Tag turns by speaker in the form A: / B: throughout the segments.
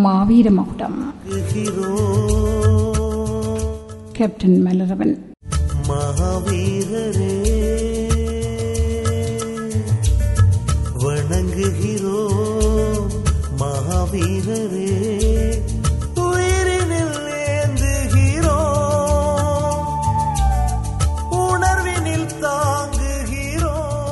A: மாவீர மகுடம் கேப்டன் மலரவன்
B: மகாவீரரே வணங்குகிறோ மகாவீரரே உயிரினில் ஏந்துகிறோ உணர்வினில் தாங்குகிறோ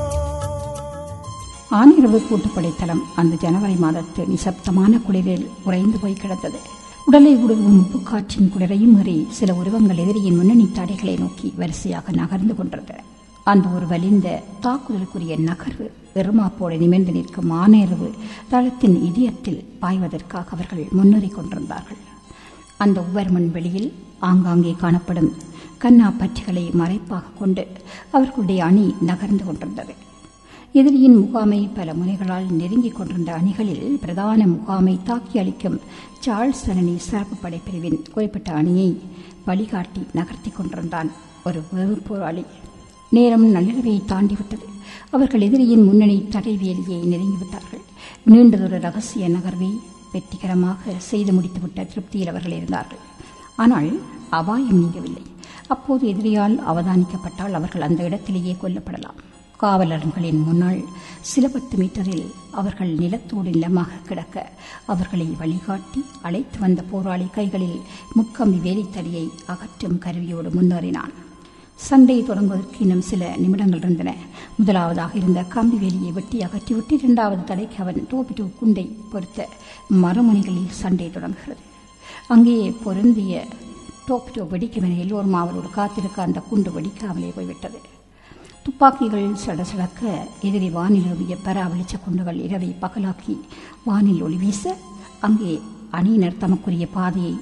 A: ஆனிரவு கூட்டுப்படைத்தளம் அந்த ஜனவரி மாதத்து நிசப்தமான குளிரில் உறைந்து போய் கிடந்தது உடலை உருவும் உப்புக்காற்றின் குளிரையும் மீறி சில உருவங்கள் எதிரியின் முன்னணி தடைகளை நோக்கி வரிசையாக நகர்ந்து கொண்டிருந்தன அந்த ஒரு வலிந்த தாக்குதலுக்குரிய நகர்வு எருமாப்போடு நிமிர்ந்து நிற்கும் ஆனேரவு தளத்தின் இதயத்தில் பாய்வதற்காக அவர்கள் முன்னேறிக் கொண்டிருந்தார்கள் அந்த உவர்மண் வெளியில் ஆங்காங்கே காணப்படும் கண்ணா பற்றிகளை மறைப்பாக கொண்டு அவர்களுடைய அணி நகர்ந்து கொண்டிருந்தது எதிரியின் முகாமை பல முனைகளால் நெருங்கிக் கொண்டிருந்த அணிகளில் பிரதான முகாமை தாக்கி அளிக்கும் சார்ல்ஸ் தனனி சிறப்பு படைப்பிரிவின் குறிப்பிட்ட அணியை வழிகாட்டி நகர்த்தி கொண்டிருந்தான் ஒரு வெகு போராளி நேரம் நள்ளிரவை தாண்டிவிட்டது அவர்கள் எதிரியின் முன்னணி தடைவேலியை நெருங்கிவிட்டார்கள் நீண்டதொரு ரகசிய நகர்வை வெற்றிகரமாக செய்து முடித்துவிட்ட திருப்தியில் அவர்கள் இருந்தார்கள் ஆனால் அபாயம் நீங்கவில்லை அப்போது எதிரியால் அவதானிக்கப்பட்டால் அவர்கள் அந்த இடத்திலேயே கொல்லப்படலாம் காவலர்களின் முன்னால் சில பத்து மீட்டரில் அவர்கள் நிலத்தோடு நிலமாக கிடக்க அவர்களை வழிகாட்டி அழைத்து வந்த போராளி கைகளில் முக்கம்பி வேலித்தடியை அகற்றும் கருவியோடு முன்னேறினான் சண்டை தொடங்குவதற்கு இன்னும் சில நிமிடங்கள் இருந்தன முதலாவதாக இருந்த கம்பி வேலியை வெட்டி அகற்றிவிட்டு இரண்டாவது தடைக்கு அவன் டோபிட்டோ குண்டை பொறுத்த மரமுனைகளில் சண்டை தொடங்குகிறது அங்கே பொருந்திய டோபிட்டோ வெடிக்கும் என எல்லோரும் அவரோடு காத்திருக்க அந்த குண்டு வெடிக்காமலே போய்விட்டது துப்பாக்கிகள் சடசடக்க எதிரி வானில் ஏவிய பரா வெளிச்ச குண்டுகள் இரவை பகலாக்கி வானில் ஒளி வீச அங்கே அணியினர் தமக்குரிய பாதையை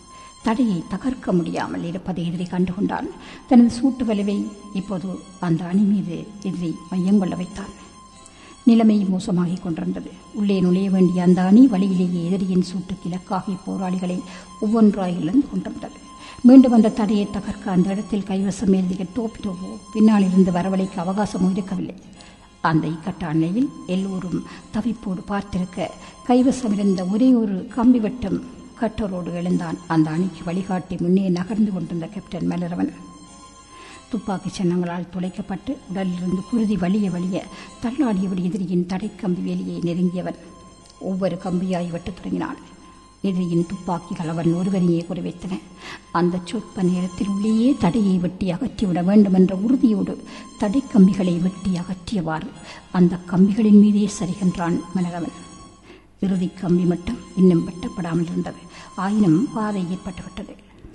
A: தடையை தகர்க்க முடியாமல் இருப்பதை எதிரி கண்டுகொண்டான் தனது சூட்டு வலுவை இப்போது அந்த அணி மீது எதிரி மையங்கொள்ள வைத்தான் நிலைமை மோசமாகிக் கொண்டிருந்தது உள்ளே நுழைய வேண்டிய அந்த அணி வழியிலேயே எதிரியின் சூட்டுக்கு இலக்காகி போராளிகளை ஒவ்வொன்றாய் இழந்து கொண்டிருந்தது மீண்டும் அந்த தடையை தகர்க்க அந்த இடத்தில் கைவசம் எழுதிய டோபிட்டோவோ பின்னால் இருந்து வரவழைக்க அவகாசமோ இருக்கவில்லை அந்த இக்கட்ட நிலையில் எல்லோரும் தவிப்போடு பார்த்திருக்க கைவசம் இருந்த ஒரே ஒரு கம்பி வெட்டும் கட்டரோடு எழுந்தான் அந்த அணிக்கு வழிகாட்டி முன்னே நகர்ந்து கொண்டிருந்த கேப்டன் மலரவன் துப்பாக்கி சின்னங்களால் துளைக்கப்பட்டு உடலிலிருந்து குருதி வலிய வலிய தள்ளாடியபடி எதிரியின் தடைக்கம்பி வேலியை நெருங்கியவன் ஒவ்வொரு கம்பியாய் வெட்டத் தொடங்கினான் எதிரியின் துப்பாக்கிகள் அவன் ஒருவனையே குறிவைத்தன அந்த சொற்ப நேரத்தில் உள்ளேயே தடையை வெட்டி அகற்றிவிட வேண்டும் என்ற உறுதியோடு தடைக்கம்பிகளை வெட்டி அகற்றியவாறு அந்த கம்பிகளின் மீதே சரிகின்றான் மலரவன் இறுதி கம்பி மட்டும் இன்னும் வெட்டப்படாமல் இருந்தது ஆயினும் பாதை ஏற்பட்டுவிட்டது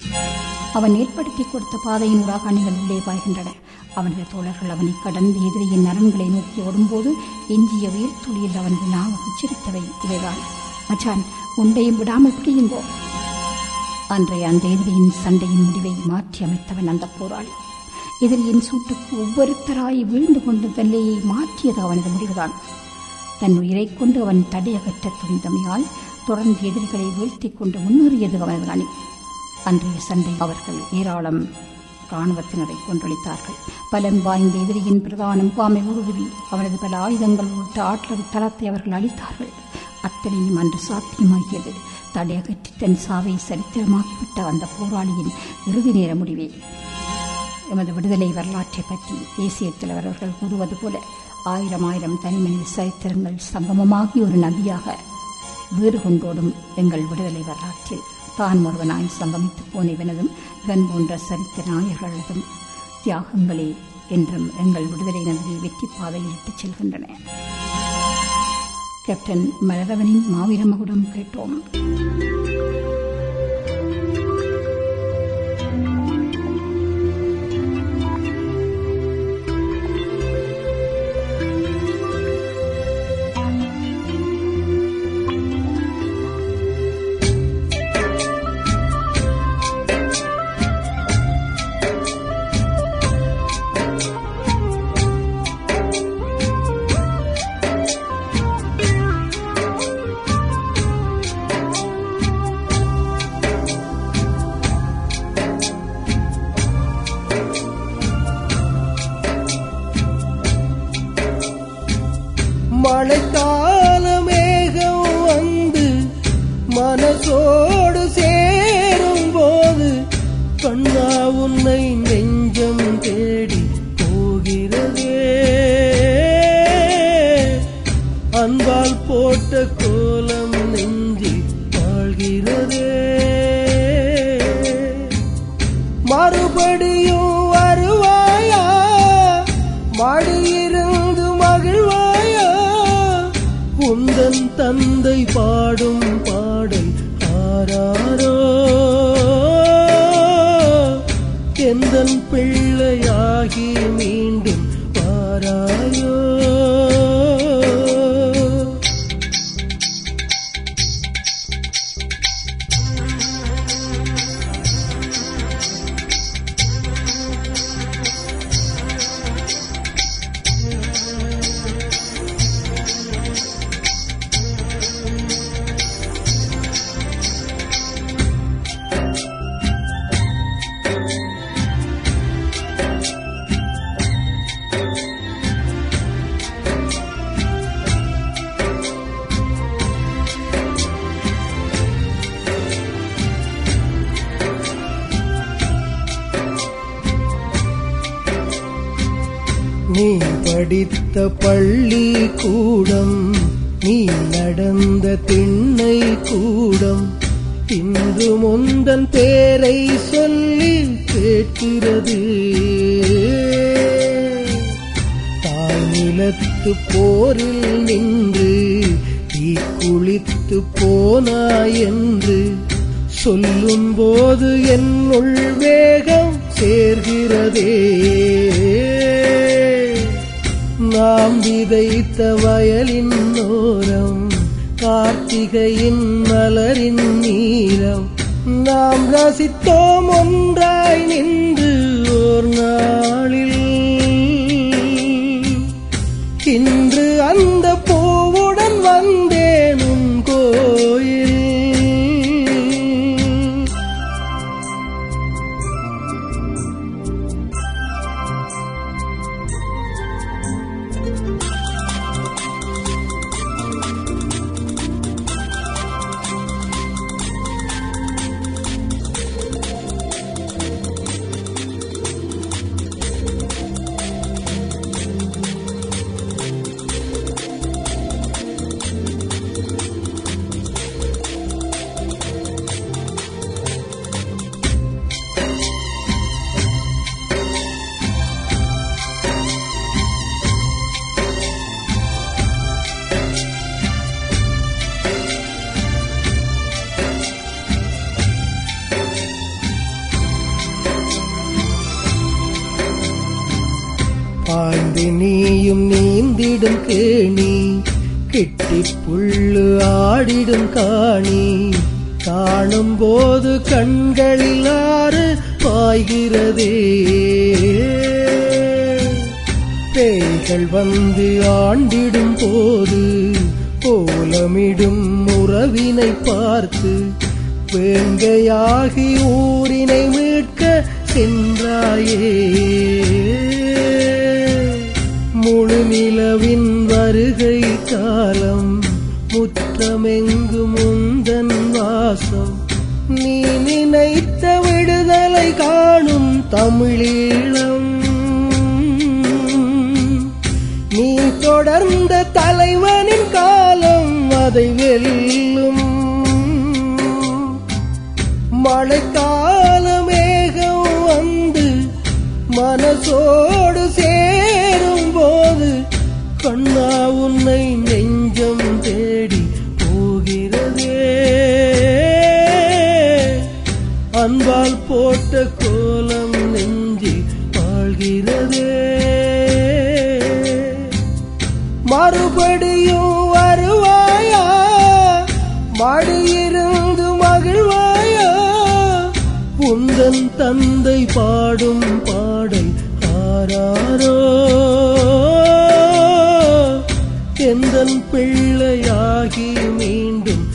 A: அவன் ஏற்படுத்தி கொடுத்த பாதையினூடாக அணிகள் உள்ளே பாய்கின்றன அவனது தோழர்கள் அவனை கடந்து எதிரியின் நரன்களை நோக்கி ஓடும்போது எஞ்சிய உயிர் துளியில் அவனது நாவு உச்சரித்தவை இவைதான் மச்சான் உண்டையும் விடாமல் பிடியுங்கோ அன்றைய அந்த எதிரியின் சண்டையின் முடிவை மாற்றி அமைத்தவன் அந்த போராளி எதிரியின் சூட்டுக்கு ஒவ்வொருத்தராய் வீழ்ந்து கொண்டு தன்னையை மாற்றியது அவனது முடிவுதான் தன் உயிரை கொண்டு அவன் தடையகற்ற துணிந்தமையால் தொடர்ந்து எதிரிகளை வீழ்த்திக் கொண்டு முன்னேறியது அவனது அணி அன்றைய சண்டை அவர்கள் ஏராளம் இராணுவத்தினரை கொன்றளித்தார்கள் பலன் வாய்ந்த எதிரியின் பிரதான முகாமை உருவி அவனது பல ஆயுதங்கள் உள்ளிட்ட ஆற்றல் தளத்தை அவர்கள் அளித்தார்கள் அத்தனையும் அன்று சாத்தியமாகியது தடையகற்றி தன் சாவை சரித்திரமாக்கிவிட்ட அந்த போராளியின் இறுதி நேர முடிவே எமது விடுதலை வரலாற்றை பற்றி தேசிய தலைவர் அவர்கள் கூறுவது போல ஆயிரம் ஆயிரம் தனிமனித சரித்திரங்கள் சங்கமமாகி ஒரு நதியாக வேறு கொண்டோடும் எங்கள் விடுதலை வரலாற்றில் தான் ஒருவனாய் சங்கமித்து போனவனதும் இவன் போன்ற சரித்திர நாயர்களதும் தியாகங்களே என்றும் எங்கள் விடுதலை நதியை வெற்றி பாதையில் இட்டுச் செல்கின்றன கேப்டன் மலரவனின் மாவீர மகுடம் கேட்டோம்
B: மழைக்கால மேகம் வந்து மனச
C: மனசோடு சேரும் போது கண்ணா உன்னை நெஞ்சம் தேடி போகிறதே அன்பால் போட்ட கோலம் நெஞ்சி வாழ்கிறதே மறுபடியும் வருவாயா மடியிருந்து மகிழ்வாயா உந்தன் தந்தை பாடும் பாடல் ஆராரோ எந்தன் பிள்ளையாகி மீண்டும் பாராயோ நீ படித்த பள்ளி கூடம் நீ நடந்த திண்ணை கூடம் இன்று முந்தன் பேரை சொல்லி கேட்கிறது தாய் நிலத்து போரில் நின்று தீ குளித்து போனாய் என்று சொல்லும் போது என்னுள் வேகம் சேர்கிறதே நாம் விதைத்த வயலின் ஓரம் கார்த்திகையின் மலரின் நீரம் நாம் ரசித்தோம் ஒன்றாய் நின்று ஓர் நாளில் இன்று அந்த பூவுடன் வந்தேன் உன் கோயில் பாய்ந்து நீயும் நீந்திடும் கேணி கிட்டி புல்லு ஆடிடும் காணி காணும் போது கண்களில் ஆறு பாய்கிறதே பேய்கள் வந்து ஆண்டிடும் போது கோலமிடும் உறவினை பார்த்து வேங்கையாகி ஊரினை மீட்க சென்றாயே முழு நிலவின் வருகை காலம் முற்றமெங்கும் முந்தன் வாசம் நீ நினைத்த விடுதலை காணும் தமிழீழம் நீ தொடர்ந்த தலைவனின் காலம் அதை வெல்லும் மழைக்கால மேகம் வந்து மனசோடு சேரும் போது கண்ணா உன்னை நெஞ்சம் தேடி போகிறதே அன்பால் போட்ட கோலம் நெஞ்சி வாழ்கிறதே மறுபடியும் வருவாயா மடியிருந்து மகிழ்வாயா உந்தன் தந்தை பாடும் பாடல் ஆராரோ எந்தன் பிள்ளையாகி மீண்டும்